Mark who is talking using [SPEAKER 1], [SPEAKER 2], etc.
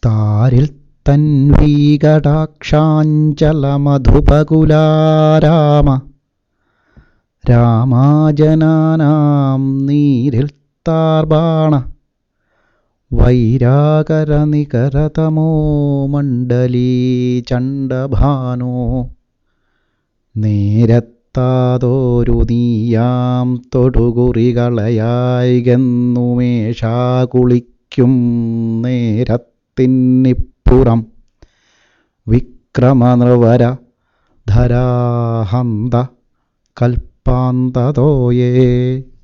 [SPEAKER 1] താരിൽ തൻവീകടാക്ഷാഞ്ചലമധുപകുലാരാമ രാമാജനാനാം നീരിൽ താർബാണ വൈരാകരനികരതമോ മണ്ഡലീ ചണ്ഡഭാനോ നേരത്താതോരു നീയാം തൊടുകുറികളയായികെന്നുമേഷാ കുളിക്കും നേരത്തിന്നിപ്പുറം വിക്രമനൃവര ധരാഹന്ത കൽപ്പാന്തതോയേ